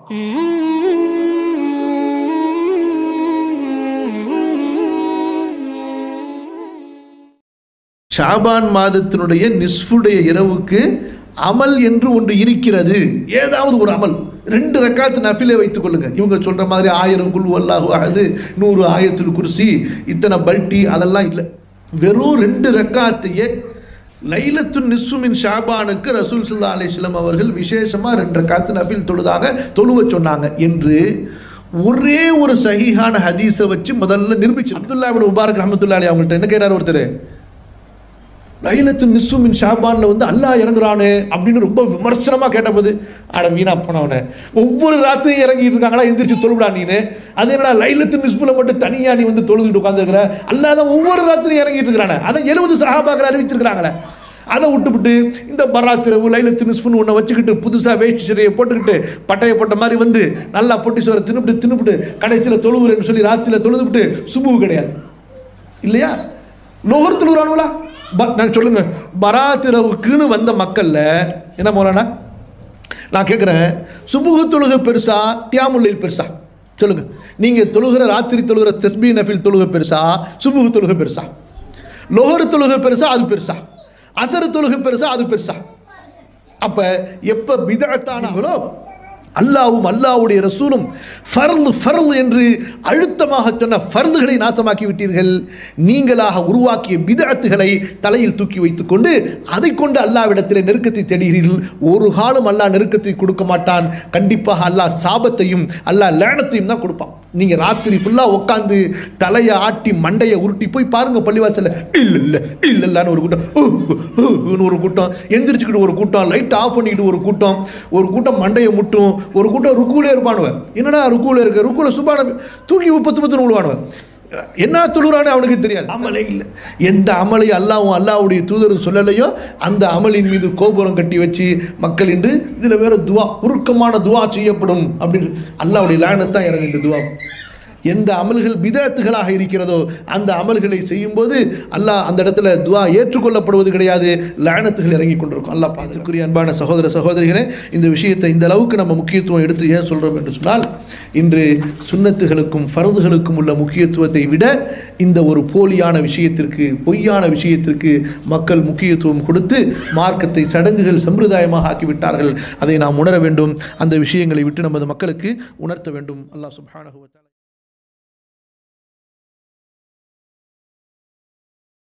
ஷாபான் மாதத்தினுடைய நிஸ்ஃபுடைய இரவுக்கு அமல் என்று ஒன்று இருக்கிறது ஏதாவது ஒரு அமல் ரெண்டு ரக்காத்து நஃபிலே வைத்துக் கொள்ளுங்க இவங்க சொல்ற மாதிரி ஆயிரம் குல் வல்லாஹு அஹது நூறு ஆயத்துல் குர்சி இத்தனை பல்ட்டி அதெல்லாம் இல்லை வெறும் ரெண்டு ரக்காத்தையே லைலத்து நிஸ்ஸுமின் ஷாபானுக்கு ரசூல் சுல்லா அலிஸ்லாம் அவர்கள் விசேஷமாக ரெண்டு ரக்காத்து நஃபில் தொழுதாக தொழுவ சொன்னாங்க என்று ஒரே ஒரு சஹீஹான ஹதீஸை வச்சு முதல்ல நிரூபிச்சு அப்துல்லா இப்னு முபாரக் ரஹமத்துல்லா அலி அவங்கள்ட்ட என்ன கேட்டார் ஒருத்தர் லைலத்து நிஸ்ஸுமின் ஷாபான்ல வந்து அல்லாஹ் இறங்குறானே அப்படின்னு ரொம்ப விமர்சனமாக கேட்டபோது அட வீணா போனவனே ஒவ்வொரு ராத்திரியும் இறங்கிட்டு இருக்காங்களா எந்திரிச்சு தொழுவிடா நீனு அது என்னடா லைலத்து நிஸ்புல மட்டும் தனியா நீ வந்து தொழுதுட்டு உட்காந்துருக்கிற அல்லாஹ் தான் ஒவ்வொரு ராத்திரியும் இறங்கிட்டு இருக்கிறானே அதை எழுபது சஹாபாக்கள் அறிவிச்சிருக்கிறாங்களே அதை விட்டுவிட்டு இந்த பராத்திரவு லைலத்து நிஸ்புன்னு ஒன்றை வச்சுக்கிட்டு புதுசாக வேஷ்டி சிறையை போட்டுக்கிட்டு பட்டையை போட்ட மாதிரி வந்து நல்லா பொட்டி சோறை தின்னுபிட்டு தின்னுபிட்டு கடைசியில் தொழுவுறேன்னு சொல்லி ராத்திரியில் தொழுதுவிட்டு சுபுவு கிடையாது இல்லையா லோகர் தொழுகிறானுங்களா நாங்கள் சொல்லுங்க பராத்திரவுக்குன்னு வந்த மக்கள்ல என்ன மோலானா நான் கேட்குறேன் சுபுகு தொழுகை பெருசா தியாமுல்லையில் பெருசா சொல்லுங்க நீங்கள் தொழுகிற ராத்திரி தொழுகிற தஸ்பி நஃபில் தொழுகை பெருசா சுபுகு தொழுகை பெருசா லோகர் தொழுகை பெருசா அது பெருசா அசரு தொழுகை பெருசா அது பெருசா அப்ப எப்ப பிதத்தானாங்களோ அல்லாவும் அல்லாவுடைய ரசூலும் ஃபர்லு ஃபர்லு என்று அழுத்தமாக சொன்ன ஃபர்லுகளை நாசமாக்கி விட்டீர்கள் நீங்களாக உருவாக்கிய பிதஅத்துகளை தலையில் தூக்கி வைத்துக்கொண்டு அதை கொண்டு அல்லாவிடத்தில் நெருக்கத்தை தேடுகிறீர்கள் ஒரு காலம் அல்லாஹ் நெருக்கத்தை கொடுக்க மாட்டான் கண்டிப்பாக அல்லாஹ் சாபத்தையும் அல்லாஹ் லேனத்தையும் தான் கொடுப்பான் நீங்கள் ராத்திரி ஃபுல்லாக உட்காந்து தலையை ஆட்டி மண்டையை உருட்டி போய் பாருங்க பள்ளிவாசல்ல இல்லை இல்லை இல்லை இல்லைன்னு ஒரு கூட்டம் உ, உ, உன்னு ஒரு கூட்டம் எந்திரிச்சுக்கிட்டு ஒரு கூட்டம் லைட் ஆஃப் பண்ணிக்கிட்டு ஒரு கூட்டம் ஒரு கூட்டம் மண்டையை முட்டும் ஒரு கூட்டம் ருக்குலே இருப்பானுவன் என்னடா ருக்குல இருக்க ருக்குல சுபான தூக்கி பத்து பத்து விழுவானுவன் என்ன தொழுறானே அவனுக்கு தெரியாது அமலே இல்லை எந்த அமலை அல்லாவும் அல்லாவுடைய தூதரும் சொல்லலையோ அந்த அமலின் மீது கோபுரம் கட்டி வச்சு மக்கள் இன்று இதில் வேற துவா உருக்கமான துவா செய்யப்படும் அப்படின்னு அல்லாவுடைய லானத்தான் இறங்கு இந்த துவா எந்த அமல்கள் பிதத்துகளாக இருக்கிறதோ அந்த அமல்களை செய்யும்போது அல்லாஹ் அந்த இடத்துல துவா ஏற்றுக்கொள்ளப்படுவது கிடையாது லானத்துகள் இறங்கி கொண்டிருக்கும் அல்லாஹ் பார்த்துக்குரிய அன்பான சகோதர சகோதரிகளே இந்த விஷயத்தை இந்த அளவுக்கு நம்ம முக்கியத்துவம் எடுத்து ஏன் சொல்கிறோம் என்று சொன்னால் இன்று சுன்னத்துகளுக்கும் ஃபரதுகளுக்கும் உள்ள முக்கியத்துவத்தை விட இந்த ஒரு போலியான விஷயத்திற்கு பொய்யான விஷயத்திற்கு மக்கள் முக்கியத்துவம் கொடுத்து மார்க்கத்தை சடங்குகள் சம்பிரதாயமாக ஆக்கிவிட்டார்கள் அதை நாம் உணர வேண்டும் அந்த விஷயங்களை விட்டு நமது மக்களுக்கு உணர்த்த வேண்டும் அல்லாஹ் சுப்ஹானஹு வ தஆலா